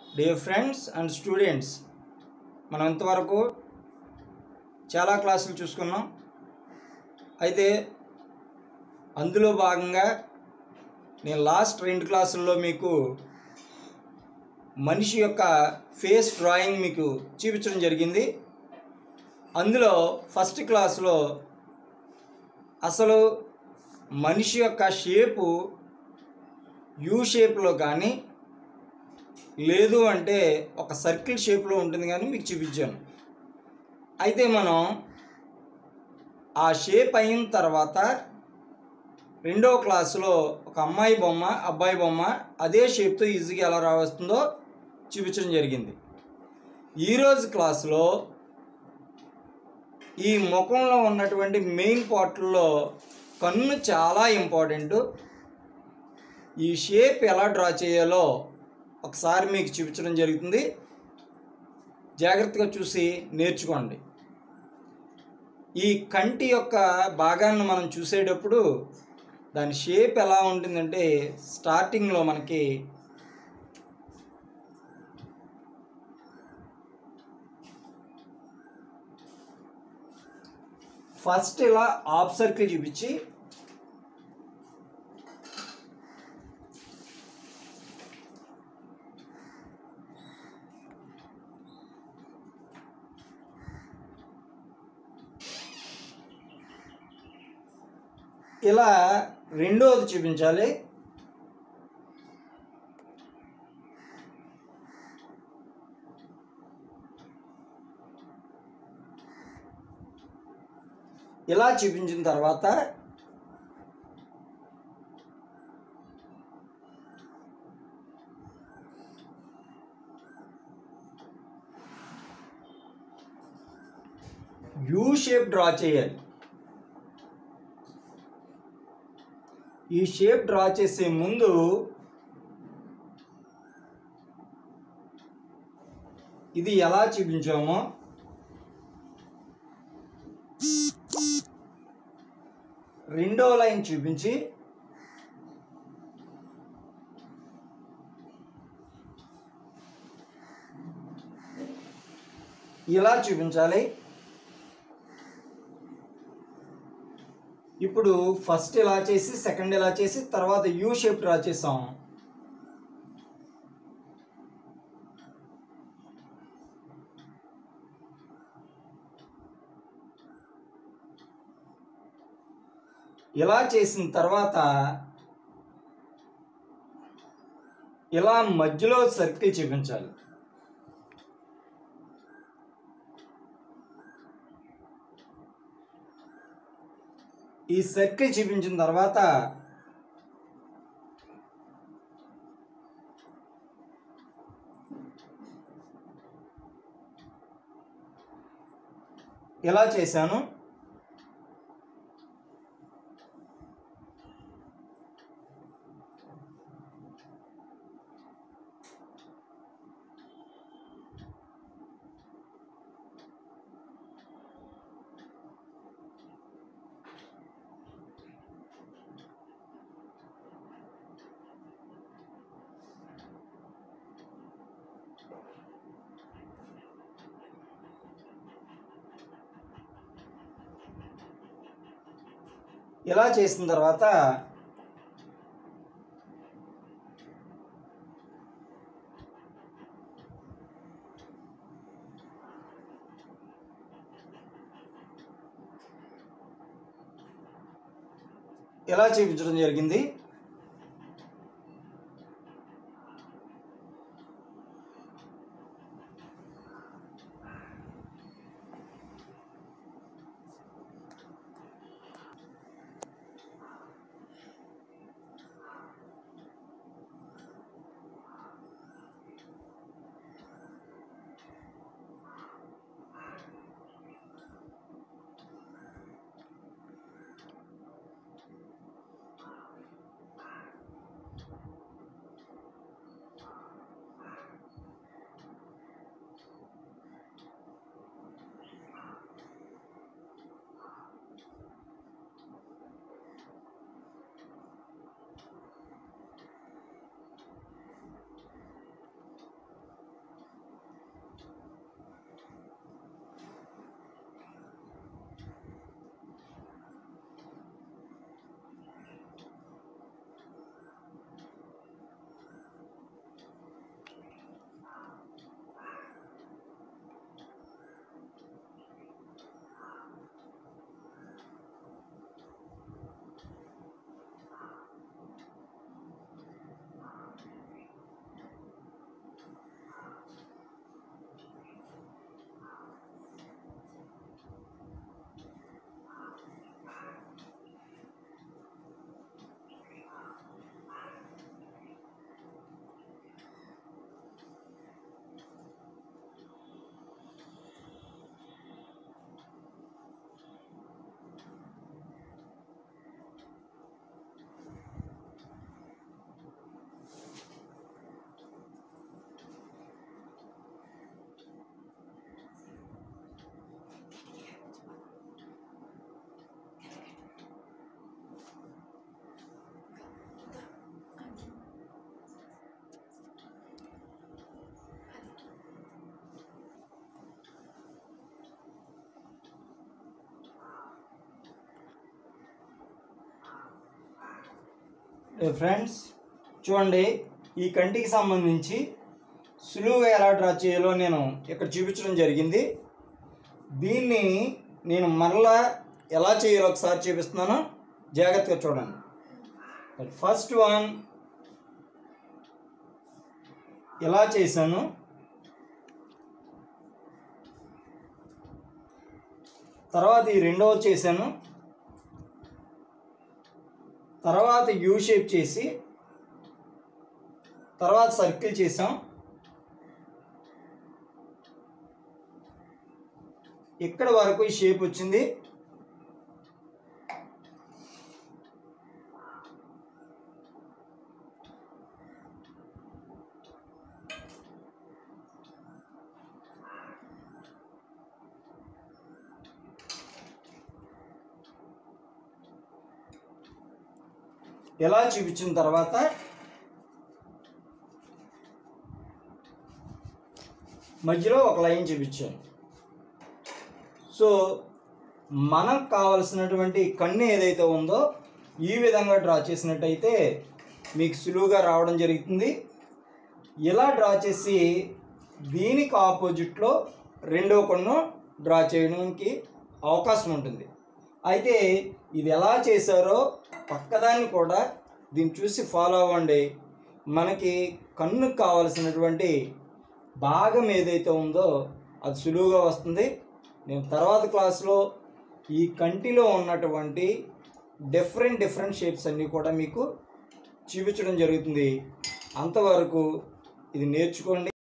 dear friends and students మనం ఇంతవరకు చాలా క్లాసులు చూసుకున్నాం అయితే అందులో భాగంగా నేను లాస్ట్ రెండు క్లాసుల్లో మీకు మనిషి యొక్క ఫేస్ డ్రాయింగ్ మీకు చూపించడం జరిగింది అందులో ఫస్ట్ క్లాస్లో అసలు మనిషి యొక్క షేపు యూ షేప్లో కానీ లేదు అంటే ఒక సర్కిల్ షేప్లో ఉంటుంది కానీ మీకు చూపించాను అయితే మనం ఆ షేప్ అయిన తర్వాత రెండవ క్లాసులో ఒక అమ్మాయి బొమ్మ అబ్బాయి బొమ్మ అదే షేప్తో ఈజీగా ఎలా రావస్తుందో చూపించడం జరిగింది ఈరోజు క్లాసులో ఈ ముఖంలో ఉన్నటువంటి మెయిన్ పార్ట్లో కన్ను చాలా ఇంపార్టెంట్ ఈ షేప్ ఎలా డ్రా చేయాలో ఒకసారి మీకు చూపించడం జరుగుతుంది జాగ్రత్తగా చూసి నేర్చుకోండి ఈ కంటి యొక్క భాగాన్ని మనం చూసేటప్పుడు దాని షేప్ ఎలా ఉంటుందంటే స్టార్టింగ్లో మనకి ఫస్ట్ ఇలా హాఫ్ సర్కిల్ చూపించి ఇలా రెండోది చూపించాలి ఇలా చూపించిన తర్వాత యూ షేప్ డ్రా చేయాలి ఈ షేప్ డ్రా చేసే ముందు ఇది ఎలా చూపించామో రెండో లైన్ చూపించి ఇలా చూపించాలి ఇప్పుడు ఫస్ట్ ఇలా చేసి సెకండ్ ఇలా చేసి తర్వాత యూ షేప్ డ్రా చేసాం ఇలా చేసిన తర్వాత ఇలా మధ్యలో సర్కిల్ చూపించాలి ఈ సర్కిల్ చూపించిన తర్వాత ఇలా చేశాను ఇలా చేసిన తర్వాత ఇలా చూపించడం జరిగింది ఫ్రెండ్స్ చూడండి ఈ కంటికి సంబంధించి సులువుగా ఎలా డ్రా చేయాలో నేను ఇక్కడ చూపించడం జరిగింది దీన్ని నేను మరలా ఎలా చేయాలో ఒకసారి చూపిస్తున్నాను జాగ్రత్తగా చూడండి ఫస్ట్ వన్ ఎలా చేశాను తర్వాత ఈ రెండవ చేశాను తర్వాత యూ షేప్ చేసి తర్వాత సర్కిల్ చేసాం ఇక్కడ వరకు ఈ షేప్ వచ్చింది ఎలా చూపించిన తర్వాత మధ్యలో ఒక లైన్ చూపించాను సో మనకు కావలసినటువంటి కన్ను ఏదైతే ఉందో ఈ విధంగా డ్రా చేసినట్టయితే మీకు సులువుగా రావడం జరుగుతుంది ఇలా డ్రా చేసి దీనికి ఆపోజిట్లో రెండో కన్ను డ్రా చేయడానికి అవకాశం ఉంటుంది అయితే ఇది ఎలా చేశారో పక్కదాన్ని కూడా దీన్ని చూసి ఫాలో అవ్వండి మనకి కన్నుకు కావలసినటువంటి భాగం ఏదైతే ఉందో అది సులువుగా వస్తుంది నేను తర్వాత క్లాస్లో ఈ కంటిలో ఉన్నటువంటి డిఫరెంట్ డిఫరెంట్ షేప్స్ అన్నీ కూడా మీకు చూపించడం జరుగుతుంది అంతవరకు ఇది నేర్చుకోండి